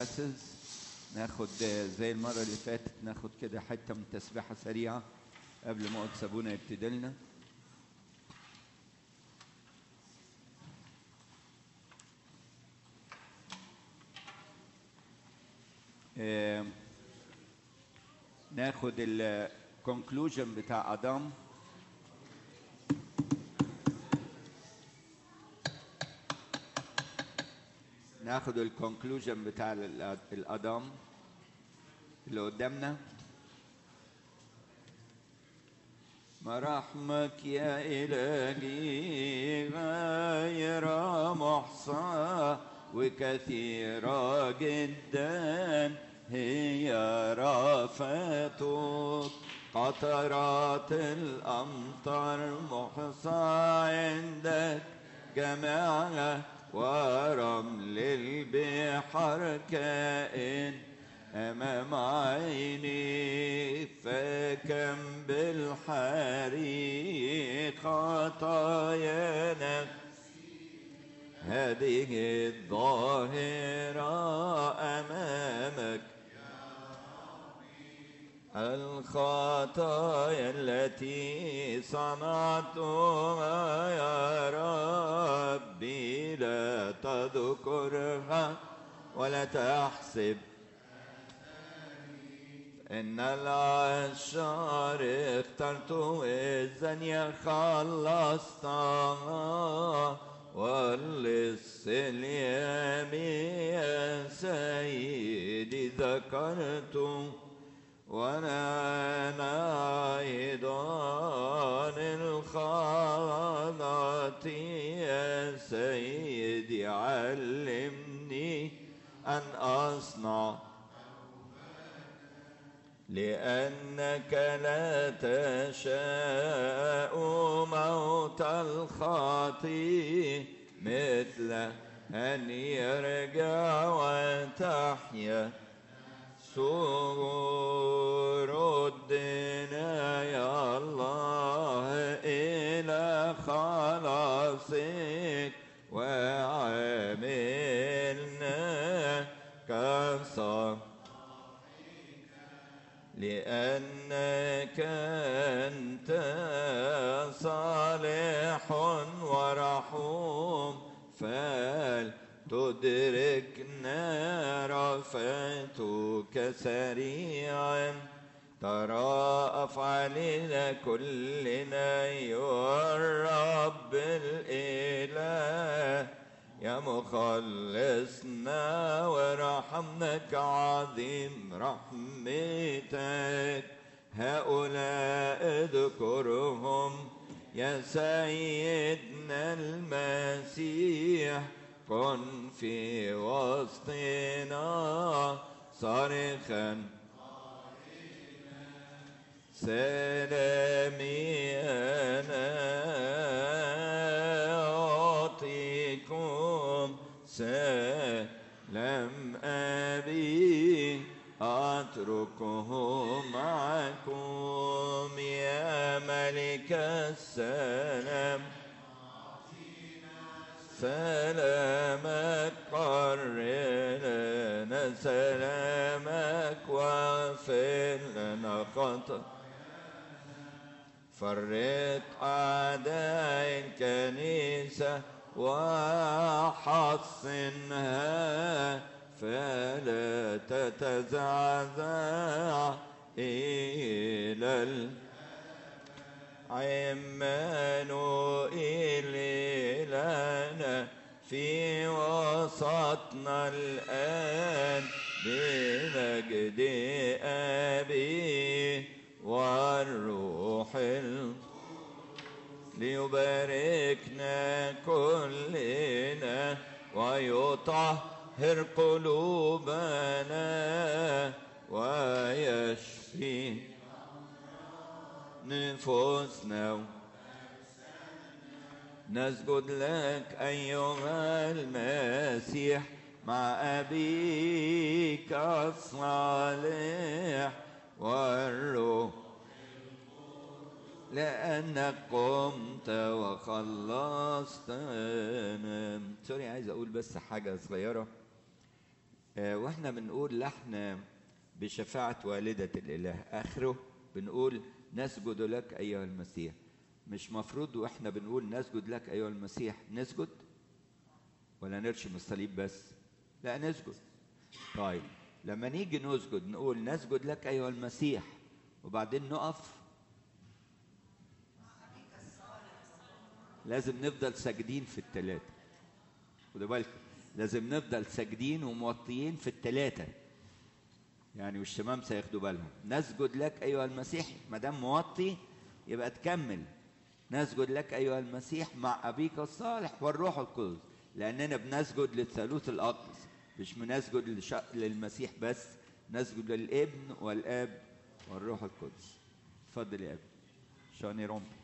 classes ناخد زي المرة اللي فاتت ناخد كده حتة من تسبيحة سريعة قبل ما قلت سابونا يبتدي لنا آه، ناخد الكونكلوجن بتاع ادم ناخد الكونكلوجن بتاع ال- الادم اللي قدامنا مراحمك يا إلهي غير محصى وكثيرة جدا هي رأفتك قطرات الأمطار محصى عندك جماعة ورمل البحر كائن أمام عيني فكم بالحريق خطايا نفسي هذه الظاهرة أمامك الخطايا التي صنعتها يا ربي لا تذكرها ولا تحسب إن العشار اخترت الزانية خلصتها واللص اليمي يا سيدي ذكرت وانا ايضا الخاضة يا سيدي علمني ان اصنع لأنك لا تشاء موت الخاطي مثل أن يرجع وتحيا سرور الدنا يا الله إلى خلاصك وعملنا كصالح لأنك أنت صالح ورحوم فلتدركنا رفعتك سريعا ترى أفعالنا كلنا يا الرب الإله يا مخلصنا ورحمك عظيم رحمتك هؤلاء اذكرهم يا سيدنا المسيح كن في وسطنا صارخا سلامي أنا أعطيكم سلام أبي أتركه معكم يا ملك السلام سلامك قرر لنا سلامك واغفر لنا خطأ فرق أعداء الكنيسة وحصنها فلا تتزعزع إلى ال عمانوئيل لنا في وسطنا الآن بمجد أبي والروح القدس ليباركنا كلنا ويطهر قلوبنا ويشفي نفوسنا نسجد لك أيها المسيح مع أبيك الصالح والروح لأنك قمت وخلصتنا سوري عايز أقول بس حاجة صغيرة آه، واحنا بنقول لحن بشفاعة والدة الإله آخره بنقول نسجد لك أيها المسيح مش مفروض واحنا بنقول نسجد لك أيها المسيح نسجد ولا نرشم الصليب بس لا نسجد طيب لما نيجي نسجد نقول نسجد لك أيها المسيح وبعدين نقف لازم نفضل ساجدين في التلاتة خدوا بالكم لازم نفضل ساجدين وموطيين في التلاتة يعني والشمامسة ياخدوا بالهم نسجد لك أيها المسيح ما دام موطي يبقى تكمل نسجد لك أيها المسيح مع أبيك الصالح والروح القدس لأننا بنسجد للثالوث الأقدس مش بنسجد للش- للمسيح بس نسجد للابن والآب والروح القدس اتفضل يا ابني شاني رومبي